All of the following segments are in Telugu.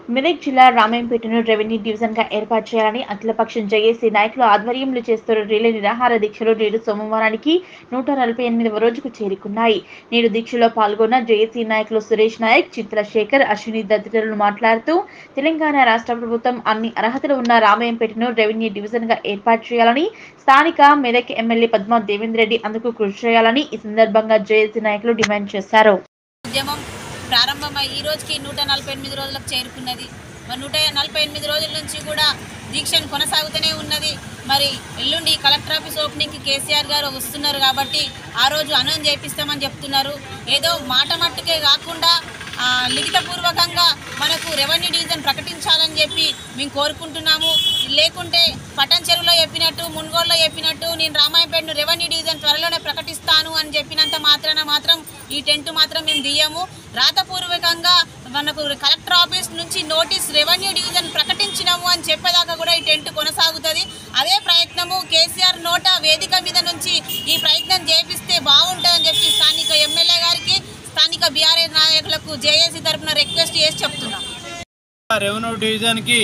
మెదక్ జిల్లా రామాయంపేటను రెవెన్యూ డివిజన్ గా ఏర్పాటు చేయాలని అఖిలపక్షం జేఏసీ నాయకులు ఆధ్వర్యంలో చేస్తున్న రిలే నిరాహార దీక్షలు నేడు సోమవారానికి నూట నలభై ఎనిమిదవ రోజుకు చేరుకున్నాయి నేడు దీక్షలో పాల్గొన్న జేఏసీ నాయకులు సురేష్ నాయక్ చిత్ర శేఖర్ అశ్విని తదితరులు మాట్లాడుతూ తెలంగాణ రాష్ట్ర ప్రభుత్వం అన్ని అర్హతలు ఉన్న రామాయంపేటను రెవెన్యూ డివిజన్ గా ఏర్పాటు చేయాలని స్థానిక మెదక్ ఎమ్మెల్యే పద్మా దేవేందర్ రెడ్డి అందుకు కృషి చేయాలని ఈ సందర్భంగా జేఏసీ నాయకులు డిమాండ్ చేశారు ఉద్యమం ప్రారంభమై ఈ రోజుకి నూట నలభై ఎనిమిది రోజులకు చేరుకున్నది మరి నూట నలభై ఎనిమిది రోజుల నుంచి కూడా దీక్షను కొనసాగుతూనే ఉన్నది మరి ఎల్లుండి కలెక్టర్ ఆఫీస్ ఓపెనింగ్కి కేసీఆర్ గారు వస్తున్నారు కాబట్టి ఆ రోజు అనౌన్స్ చేపిస్తామని చెప్తున్నారు ఏదో మాట మట్టుకే కాకుండా ఆ, లిఖితపూర్వకంగా మనకు రెవెన్యూ డివిజన్ ప్రకటించాలని చెప్పి మేము కోరుకుంటున్నాము లేకుంటే పట్టణ్ చెరువులో చెప్పినట్టు మున్గోడులో చెప్పినట్టు నేను రామాయపేటను రెవెన్యూ డివిజన్ త్వరలోనే ప్రకటిస్తాను అని చెప్పినంత మాత్రాన మాత్రం ఈ టెంట్ మాత్రం మేము దియ్యము రాతపూర్వకంగా మనకు కలెక్టర్ ఆఫీస్ నుంచి నోటీస్ రెవెన్యూ డివిజన్ ప్రకటించినాము అని చెప్పేదాకా కూడా ఈ టెంట్ కొనసాగుతుంది అదే ప్రయత్నము కేసీఆర్ నోట వేదిక మీద నుంచి ఈ ప్రయత్నం చేపిస్తే బాగుంటుందని చెప్పి స్థానిక ఎమ్మెల్యే గారికి స్థానిక బీఆర్ఎస్ నాయకులకు జేఏసీ తరఫున రిక్వెస్ట్ చేసి చెప్తున్నాం రెవెన్యూ డివిజన్కి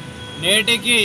నేటికి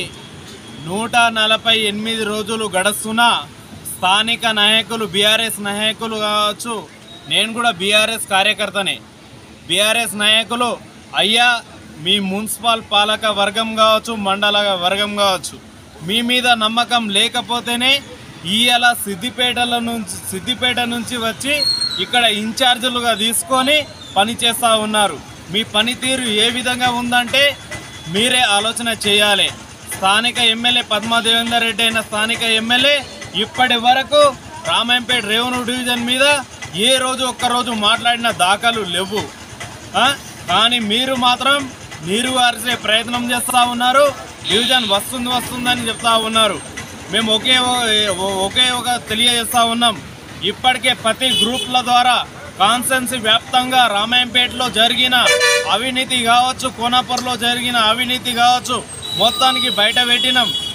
నూట నలభై ఎనిమిది రోజులు గడుస్తున్న స్థానిక నాయకులు బీఆర్ఎస్ నాయకులు కావచ్చు నేను కూడా బీఆర్ఎస్ కార్యకర్తనే బీఆర్ఎస్ నాయకులు అయ్యా మీ మున్సిపల్ పాలక వర్గం కావచ్చు మండల వర్గం కావచ్చు మీ మీద నమ్మకం లేకపోతేనే ఇవాళ సిద్దిపేటల నుంచి సిద్దిపేట నుంచి వచ్చి ఇక్కడ ఇన్ఛార్జీలుగా తీసుకొని పనిచేస్తూ ఉన్నారు మీ పనితీరు ఏ విధంగా ఉందంటే మీరే ఆలోచన చేయాలి స్థానిక ఎమ్మెల్యే పద్మాదేవేందర్ రెడ్డి అయిన స్థానిక ఎమ్మెల్యే ఇప్పటి వరకు రామాయంపేట రెవెన్యూ డివిజన్ మీద ఏ రోజు ఒక్క రోజు మాట్లాడిన దాఖలు లేవు ఆ? కానీ మీరు మాత్రం నీరు వారిసే ప్రయత్నం చేస్తూ ఉన్నారు డివిజన్ వస్తుంది వస్తుందని చెప్తా ఉన్నారు మేము ఒకే ఓ- ఒకే ఒక తెలియజేస్తా ఉన్నాం ఇప్పటికే ప్రతి గ్రూప్ల ద్వారా కాన్సెన్సీ వ్యాప్తంగా రామాయంపేటలో జరిగిన అవినీతి కావచ్చు కోనాపూర్లో జరిగిన అవినీతి కావచ్చు మొత్తానికి బయట పెట్టినాం